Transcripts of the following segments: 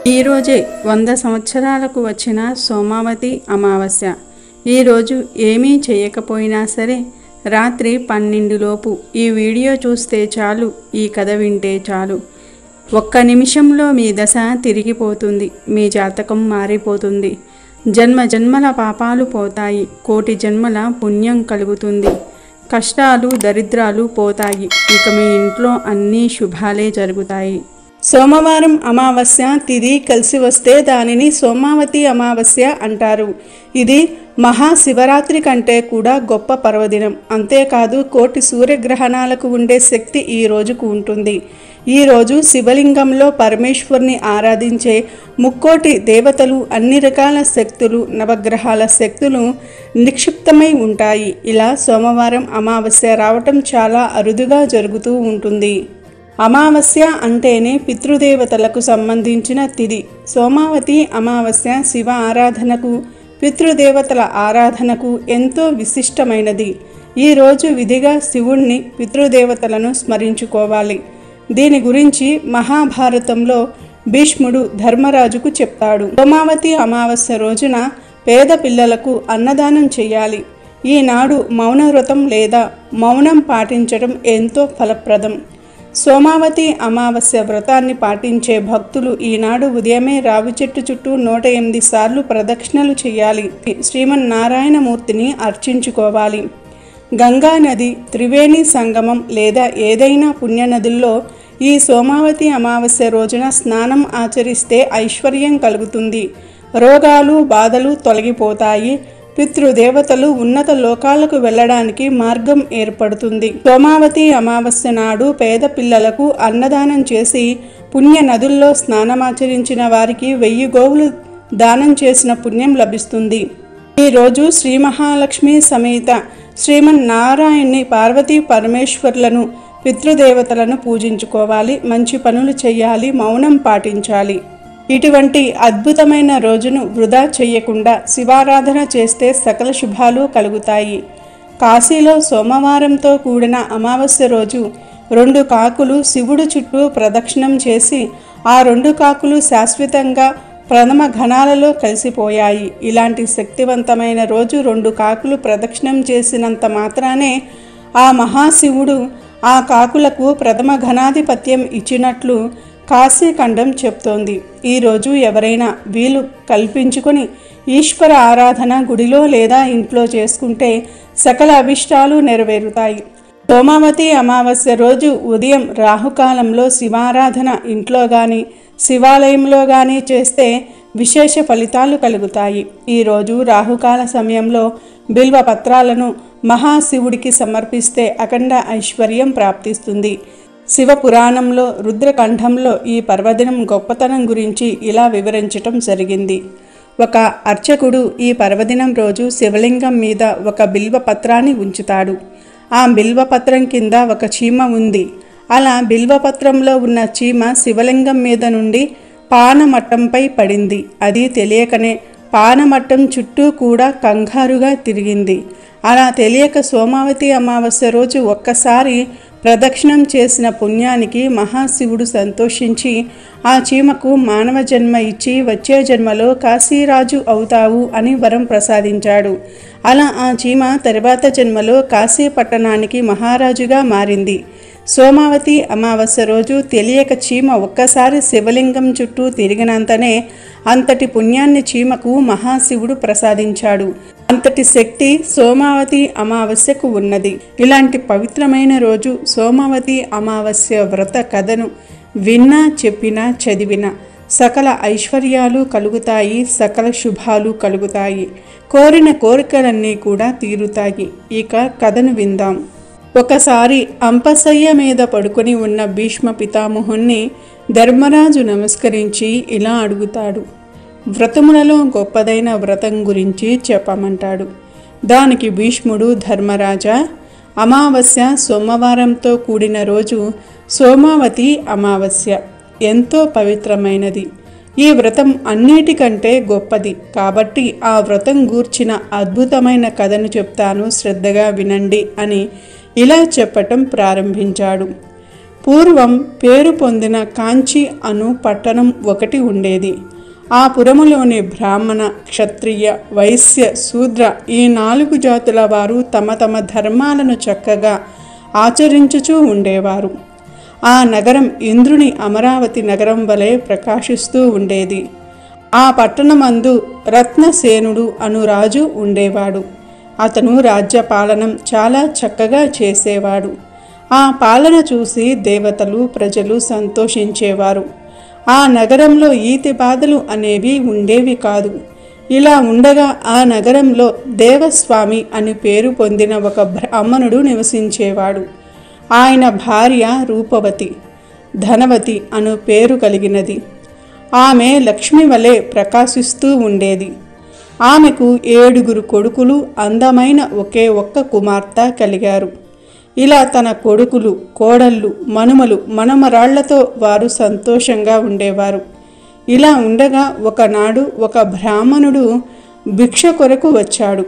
ఈరోజే వంద సంవత్సరాలకు వచ్చిన సోమావతి అమావాస్య ఈరోజు ఏమీ చేయకపోయినా సరే రాత్రి పన్నెండులోపు ఈ వీడియో చూస్తే చాలు ఈ కథ వింటే చాలు ఒక్క నిమిషంలో మీ దశ తిరిగిపోతుంది మీ జాతకం మారిపోతుంది జన్మ జన్మల పాపాలు పోతాయి కోటి జన్మల పుణ్యం కలుగుతుంది కష్టాలు దరిద్రాలు పోతాయి ఇక మీ ఇంట్లో అన్నీ శుభాలే జరుగుతాయి సోమవారం అమావాస్య తిథి కలిసి వస్తే దానిని సోమావతి అమావాస్య అంటారు ఇది మహాశివరాత్రి కంటే కూడా గొప్ప పర్వదినం అంతేకాదు కోటి సూర్యగ్రహణాలకు ఉండే శక్తి ఈ రోజుకు ఉంటుంది ఈ రోజు శివలింగంలో పరమేశ్వరుని ఆరాధించే ముక్కోటి దేవతలు అన్ని రకాల శక్తులు నవగ్రహాల శక్తులు నిక్షిప్తమై ఉంటాయి ఇలా సోమవారం అమావాస్య రావటం చాలా అరుదుగా జరుగుతూ ఉంటుంది అమావాస్య అంటేనే పితృదేవతలకు సంబంధించిన తిథి సోమావతి అమావాస్య శివ ఆరాధనకు పితృదేవతల ఆరాధనకు ఎంతో విశిష్టమైనది ఈరోజు విధిగా శివుణ్ణి పితృదేవతలను స్మరించుకోవాలి దీని గురించి మహాభారతంలో భీష్ముడు ధర్మరాజుకు చెప్తాడు సోమావతి అమావాస్య రోజున పేద పిల్లలకు అన్నదానం చేయాలి ఈనాడు మౌన వ్రతం లేదా మౌనం పాటించడం ఎంతో ఫలప్రదం సోమావతి అమావాస్య వ్రతాన్ని పాటించే భక్తులు ఈనాడు ఉదయమే రావి చెట్టు చుట్టూ నూట ఎనిమిది సార్లు ప్రదక్షిణలు చేయాలి శ్రీమన్నారాయణమూర్తిని అర్చించుకోవాలి గంగా నది త్రివేణి సంగమం లేదా ఏదైనా పుణ్యనదుల్లో ఈ సోమావతి అమావాస్య రోజున స్నానం ఆచరిస్తే ఐశ్వర్యం కలుగుతుంది రోగాలు బాధలు తొలగిపోతాయి పితృదేవతలు ఉన్నత లోకాలకు వెళ్ళడానికి మార్గం ఏర్పడుతుంది సోమావతి అమావాస్య నాడు పేద పిల్లలకు అన్నదానం చేసి పుణ్య నదుల్లో స్నానమాచరించిన వారికి వెయ్యి గోవులు దానం చేసిన పుణ్యం లభిస్తుంది ఈరోజు శ్రీ మహాలక్ష్మి సమేత శ్రీమన్నారాయణ్ణి పార్వతీ పరమేశ్వర్లను పితృదేవతలను పూజించుకోవాలి మంచి పనులు చేయాలి మౌనం పాటించాలి ఇటువంటి అద్భుతమైన రోజును వృధా చేయకుండా శివారాధన చేస్తే సకల శుభాలు కలుగుతాయి కాశీలో సోమవారంతో కూడిన అమావాస్య రోజు రెండు కాకులు శివుడు చుట్టూ ప్రదక్షిణం చేసి ఆ రెండు కాకులు శాశ్వతంగా ప్రథమ ఘనాలలో కలిసిపోయాయి ఇలాంటి శక్తివంతమైన రోజు రెండు కాకులు ప్రదక్షిణం చేసినంత మాత్రానే ఆ మహాశివుడు ఆ కాకులకు ప్రథమ ఘనాధిపత్యం ఇచ్చినట్లు కాశీఖండం చెప్తోంది ఈరోజు ఎవరైనా వీలు కల్పించుకొని ఈశ్వర ఆరాధన గుడిలో లేదా ఇంట్లో చేసుకుంటే సకల అభిష్టాలు నెరవేరుతాయి సోమావతి అమావాస్య రోజు ఉదయం రాహుకాలంలో శివారాధన ఇంట్లో కానీ శివాలయంలో కానీ చేస్తే విశేష ఫలితాలు కలుగుతాయి ఈరోజు రాహుకాల సమయంలో బిల్వ పత్రాలను మహాశివుడికి సమర్పిస్తే అఖండ ఐశ్వర్యం ప్రాప్తిస్తుంది శివ పురాణంలో రుద్రకంఠంలో ఈ పర్వదినం గొప్పతనం గురించి ఇలా వివరించటం జరిగింది ఒక అర్చకుడు ఈ పర్వదినం రోజు శివలింగం మీద ఒక బిల్వ పత్రాన్ని ఉంచుతాడు ఆ బిల్వపత్రం కింద ఒక చీమ ఉంది అలా బిల్వపత్రంలో ఉన్న చీమ శివలింగం మీద నుండి పానమట్టంపై పడింది అది తెలియకనే పానమట్టం చుట్టూ కూడా కంగారుగా తిరిగింది అలా తెలియక సోమావతి అమావాస్య రోజు ఒక్కసారి ప్రదక్షిణం చేసిన పుణ్యానికి మహాశివుడు సంతోషించి ఆ చీమకు మానవ జన్మ ఇచ్చి వచ్చే జన్మలో కాశీరాజు అవుతావు అని వరం ప్రసాదించాడు అలా ఆ చీమ తర్వాత జన్మలో కాశీ పట్టణానికి మహారాజుగా మారింది సోమావతి అమావాస్య రోజు తెలియక చీమ ఒక్కసారి శివలింగం చుట్టూ తిరిగినంతనే అంతటి పుణ్యాన్ని చీమకు మహాశివుడు ప్రసాదించాడు అంతటి శక్తి సోమావతి అమావాస్యకు ఉన్నది ఇలాంటి పవిత్రమైన రోజు సోమావతి అమావాస్య వ్రత కథను విన్నా చెప్పినా చదివినా సకల ఐశ్వర్యాలు కలుగుతాయి సకల శుభాలు కలుగుతాయి కోరిన కోరికలన్నీ కూడా తీరుతాయి ఇక కథను విందాం ఒకసారి అంపశయ్య మీద పడుకొని ఉన్న భీష్మ పితామహుణ్ణి ధర్మరాజు నమస్కరించి ఇలా అడుగుతాడు వ్రతములలో గొప్పదైన వ్రతం గురించి చెప్పమంటాడు దానికి భీష్ముడు ధర్మరాజా అమావాస్య సోమవారంతో కూడిన రోజు సోమావతి అమావాస్య ఎంతో పవిత్రమైనది ఈ వ్రతం అన్నిటికంటే గొప్పది కాబట్టి ఆ వ్రతం గూర్చిన అద్భుతమైన కథను చెప్తాను శ్రద్ధగా వినండి అని ఇలా చెప్పటం ప్రారంభించాడు పూర్వం పేరు పొందిన కాంచి అను పట్టణం ఒకటి ఉండేది ఆ పురములోని బ్రాహ్మణ క్షత్రియ వైశ్య శూద్ర ఈ నాలుగు జాతుల వారు తమ తమ ధర్మాలను చక్కగా ఆచరించుచూ ఉండేవారు ఆ నగరం ఇంద్రుని అమరావతి నగరం వలె ప్రకాశిస్తూ ఉండేది ఆ పట్టణమందు రత్నసేనుడు అను రాజు ఉండేవాడు అతను రాజ్యపాలనం చాలా చక్కగా చేసేవాడు ఆ పాలన చూసి దేవతలు ప్రజలు సంతోషించేవారు ఆ నగరంలో ఈతి బాధలు అనేవి ఉండేవి కాదు ఇలా ఉండగా ఆ నగరంలో దేవస్వామి అని పేరు పొందిన ఒక బ్రాహ్మణుడు నివసించేవాడు ఆయన భార్య రూపవతి ధనవతి అను పేరు కలిగినది ఆమె లక్ష్మి వలె ప్రకాశిస్తూ ఉండేది ఆమెకు ఏడుగురు కొడుకులు అందమైన ఒకే ఒక్క కుమార్తె కలిగారు ఇలా తన కొడుకులు కోడళ్ళు మనుమలు మనమరాళ్లతో వారు సంతోషంగా ఉండేవారు ఇలా ఉండగా ఒకనాడు ఒక బ్రాహ్మణుడు భిక్ష కొరకు వచ్చాడు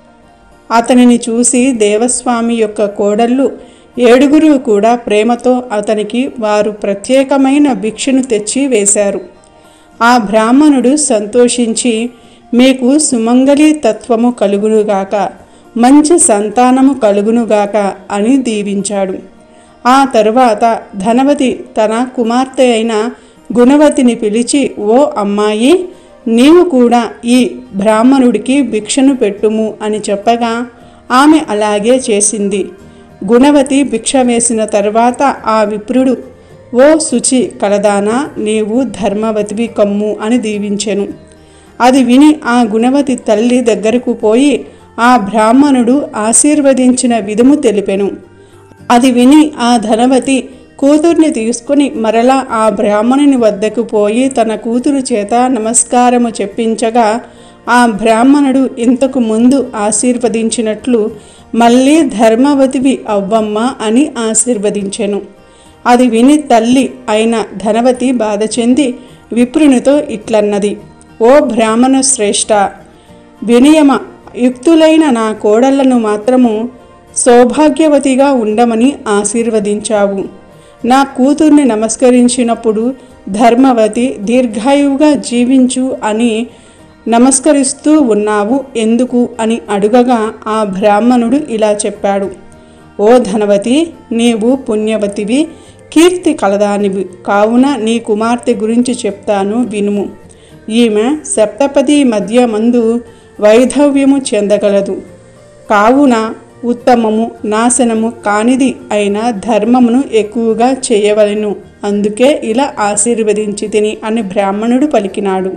అతనిని చూసి దేవస్వామి యొక్క కోడళ్ళు ఏడుగురు కూడా ప్రేమతో అతనికి వారు ప్రత్యేకమైన భిక్షను తెచ్చి వేశారు ఆ బ్రాహ్మణుడు సంతోషించి మీకు సుమంగళి తత్వము కలుగునుగాక మంచి సంతానము కలుగునుగాక అని దీవించాడు ఆ తరువాత ధనవతి తన కుమార్తె అయిన గుణవతిని పిలిచి ఓ అమ్మాయి నీవు కూడా ఈ బ్రాహ్మణుడికి భిక్షను పెట్టుము అని చెప్పగా ఆమె అలాగే చేసింది గుణవతి భిక్ష వేసిన తర్వాత ఆ విప్రుడు ఓ శుచి కలదానా నీవు ధర్మవతివి కమ్ము అని దీవించెను అది విని ఆ గుణవతి తల్లి దగ్గరకు పోయి ఆ బ్రాహ్మణుడు ఆశీర్వదించిన విధము తెలిపెను అది విని ఆ ధనవతి కూతుర్ని తీసుకుని మరలా ఆ బ్రాహ్మణుని వద్దకు పోయి తన కూతురు చేత నమస్కారము చెప్పించగా ఆ బ్రాహ్మణుడు ఇంతకు ముందు ఆశీర్వదించినట్లు మళ్ళీ ధర్మవతివి అవ్వమ్మ అని ఆశీర్వదించెను అది విని తల్లి అయిన ధనవతి బాధ చెంది విప్రునితో ఇట్లన్నది ఓ బ్రాహ్మణ శ్రేష్ఠ వినియమ యుక్తులైన నా కోడళ్లను మాత్రము సౌభాగ్యవతిగా ఉండమని ఆశీర్వదించావు నా కూతుర్ని నమస్కరించినప్పుడు ధర్మవతి దీర్ఘాయువుగా జీవించు అని నమస్కరిస్తూ ఉన్నావు ఎందుకు అని అడుగగా ఆ బ్రాహ్మణుడు ఇలా చెప్పాడు ఓ ధనవతి నీవు పుణ్యవతివి కీర్తి కలదానివి కావున నీ కుమార్తె గురించి చెప్తాను వినుము ఈమె సప్తపది మధ్య మందు వైధవ్యము చెందగలదు కావున ఉత్తమము నాశనము కానిది అయిన ధర్మమును ఎక్కువగా చేయవలెను అందుకే ఇలా ఆశీర్వదించి తిని అని బ్రాహ్మణుడు పలికినాడు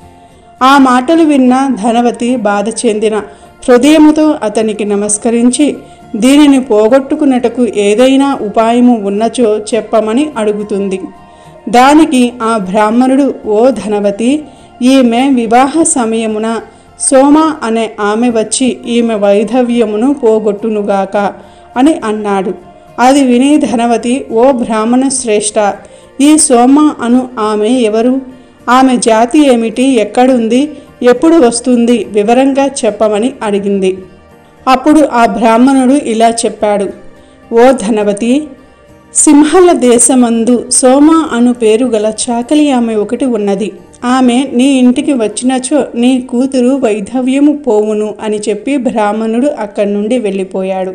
ఆ మాటలు విన్న ధనవతి బాధ చెందిన హృదయముతో అతనికి నమస్కరించి దీనిని పోగొట్టుకున్నటకు ఏదైనా ఉపాయము ఉన్నచో చెప్పమని అడుగుతుంది దానికి ఆ బ్రాహ్మణుడు ఓ ధనవతి ఈమె వివాహ సమయమున సోమ అనే ఆమె వచ్చి ఈమె వైధవ్యమును పోగొట్టునుగాక అని అన్నాడు అది విని ధనవతి ఓ బ్రాహ్మణ శ్రేష్ఠ ఈ సోమ అను ఆమె ఎవరు ఆమె జాతి ఏమిటి ఎక్కడుంది ఎప్పుడు వస్తుంది వివరంగా చెప్పమని అడిగింది అప్పుడు ఆ బ్రాహ్మణుడు ఇలా చెప్పాడు ఓ ధనవతి సింహల దేశమందు సోమ అను పేరు గల చాకలి ఆమె ఒకటి ఉన్నది ఆమె నీ ఇంటికి వచ్చినచో నీ కూతురు వైధవ్యము పోవును అని చెప్పి బ్రాహ్మణుడు అక్కడి నుండి వెళ్ళిపోయాడు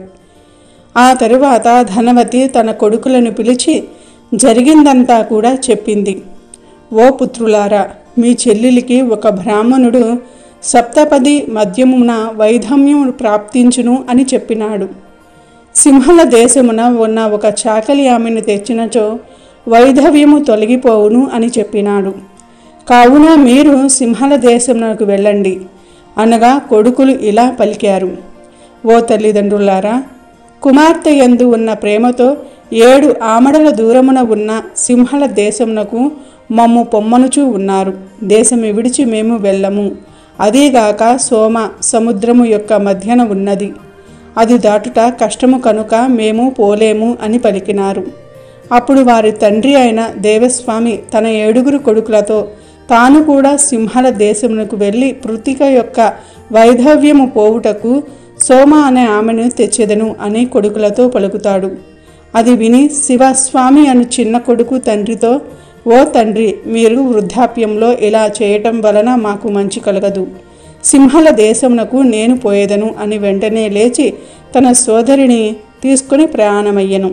ఆ తరువాత ధనవతి తన కొడుకులను పిలిచి జరిగిందంతా కూడా చెప్పింది ఓ పుత్రులారా మీ చెల్లెలికి ఒక బ్రాహ్మణుడు సప్తపది మధ్యమున వైధమ్యము ప్రాప్తించును అని చెప్పినాడు సింహల దేశమున ఉన్న ఒక చాకలి ఆమెను తెచ్చినచో వైధవ్యము తొలగిపోవును అని చెప్పినాడు కావున మీరు సింహల దేశమునకు వెళ్ళండి అనగా కొడుకులు ఇలా పలికారు ఓ తల్లిదండ్రులారా కుమార్తె యందు ఉన్న ప్రేమతో ఏడు ఆమడల దూరమున ఉన్న సింహల దేశమునకు మమ్ము పొమ్మనుచూ ఉన్నారు దేశము విడిచి మేము వెళ్ళము అదీగాక సోమ సముద్రము యొక్క మధ్యన ఉన్నది అది దాటుట కష్టము కనుక మేము పోలేము అని పలికినారు అప్పుడు వారి తండ్రి అయిన దేవస్వామి తన ఏడుగురు కొడుకులతో తాను కూడా సింహల దేశమునకు వెళ్ళి పృతిక యొక్క వైధవ్యము పోవుటకు సోమ అనే ఆమెను తెచ్చెదను అని కొడుకులతో పలుకుతాడు అది విని శివస్వామి అను చిన్న కొడుకు తండ్రితో ఓ తండ్రి మీరు వృద్ధాప్యంలో ఇలా చేయటం వలన మాకు మంచి కలగదు సింహల దేశమునకు నేను పోయేదను అని వెంటనే లేచి తన సోదరిని తీసుకుని ప్రయాణమయ్యను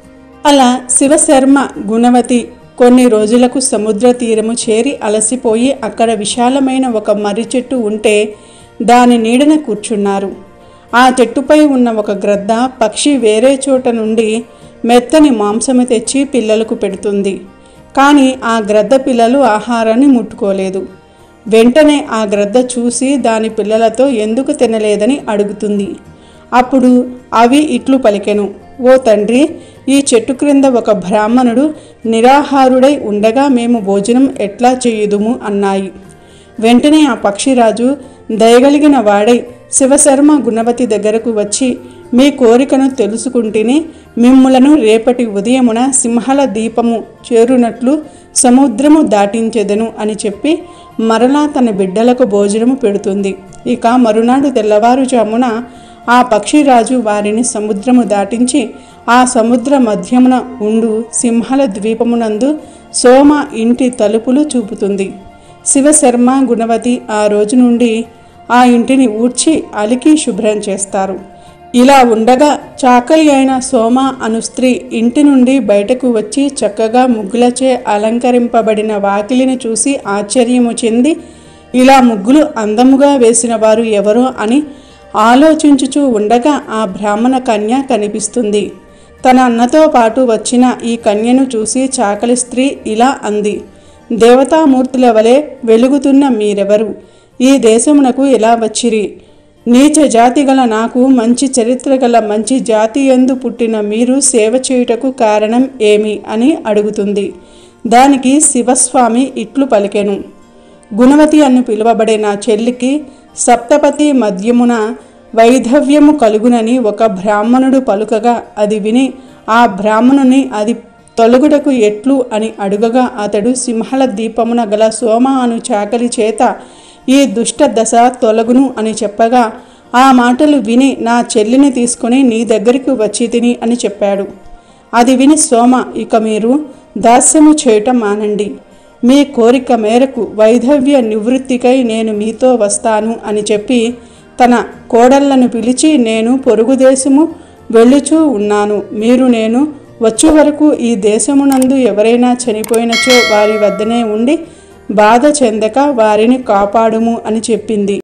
అలా శివశర్మ గుణవతి కొన్ని రోజులకు సముద్ర తీరము చేరి అలసిపోయి అక్కడ విశాలమైన ఒక మర్రి చెట్టు ఉంటే దాని నీడన కూర్చున్నారు ఆ చెట్టుపై ఉన్న ఒక గ్రద్ద పక్షి వేరే చోట నుండి మెత్తని మాంసము తెచ్చి పిల్లలకు పెడుతుంది కానీ ఆ గ్రద్ద పిల్లలు ఆహారాన్ని ముట్టుకోలేదు వెంటనే ఆ గ్రద్ద చూసి దాని పిల్లలతో ఎందుకు తినలేదని అడుగుతుంది అప్పుడు అవి ఇట్లు పలికెను ఓ తండ్రి ఈ చెట్టు క్రింద ఒక బ్రాహ్మణుడు నిరాహారుడై ఉండగా మేము భోజనం ఎట్లా చేయుదుము అన్నాయి వెంటనే ఆ పక్షిరాజు దయగలిగిన వాడై శివశర్మ గుణవతి దగ్గరకు వచ్చి మీ కోరికను తెలుసుకుంటేనే మిమ్ములను రేపటి ఉదయమున సింహల దీపము చేరునట్లు సముద్రము దాటించెదను అని చెప్పి మరలా తన బిడ్డలకు భోజనము పెడుతుంది ఇక మరునాడు తెల్లవారుజామున ఆ పక్షిరాజు వారిని సముద్రము దాటించి ఆ సముద్ర మధ్యమున ఉండు సింహల ద్వీపమునందు సోమ ఇంటి తలుపులు చూపుతుంది శివశర్మ గుణవతి ఆ రోజు నుండి ఆ ఇంటిని ఊడ్చి అలికి శుభ్రం చేస్తారు ఇలా ఉండగా చాకలి అయిన సోమ అను స్త్రీ ఇంటి నుండి బయటకు వచ్చి చక్కగా ముగ్గులచే అలంకరింపబడిన వాకిలిని చూసి ఆశ్చర్యము చెంది ఇలా ముగ్గులు అందముగా వేసిన వారు ఎవరో అని ఆలోచించుచూ ఉండగా ఆ బ్రాహ్మణ కన్య కనిపిస్తుంది తన అన్నతో పాటు వచ్చిన ఈ కన్యను చూసి చాకలి స్త్రీ ఇలా అంది దేవతామూర్తుల వలె వెలుగుతున్న మీరెవరు ఈ దేశమునకు ఎలా వచ్చిరి నీచ జాతి గల నాకు మంచి చరిత్ర గల మంచి జాతి ఎందు పుట్టిన మీరు సేవ చేయుటకు కారణం ఏమి అని అడుగుతుంది దానికి శివస్వామి ఇట్లు పలికెను గుణవతి అని పిలువబడే నా చెల్లికి సప్తపతి మధ్యమున వైధవ్యము కలుగునని ఒక బ్రాహ్మణుడు పలుకగా అది విని ఆ బ్రాహ్మణుని అది తొలగుటకు ఎట్లు అని అడుగగా అతడు సింహల దీపమున గల సోమ అను చాకలి చేత ఈ దుష్ట దశ తొలగును అని చెప్పగా ఆ మాటలు విని నా చెల్లిని తీసుకుని నీ దగ్గరికి వచ్చి తిని అని చెప్పాడు అది విని సోమ ఇక మీరు దాస్యము చేయటం మానండి మీ కోరిక మేరకు వైధవ్య నివృత్తికై నేను మీతో వస్తాను అని చెప్పి తన కోడళ్లను పిలిచి నేను పొరుగు దేశము వెళ్ళుచూ ఉన్నాను మీరు నేను వచ్చు వరకు ఈ దేశమునందు ఎవరైనా చనిపోయినచో వారి వద్దనే ఉండి బాధ చెందక వారిని కాపాడుము అని చెప్పింది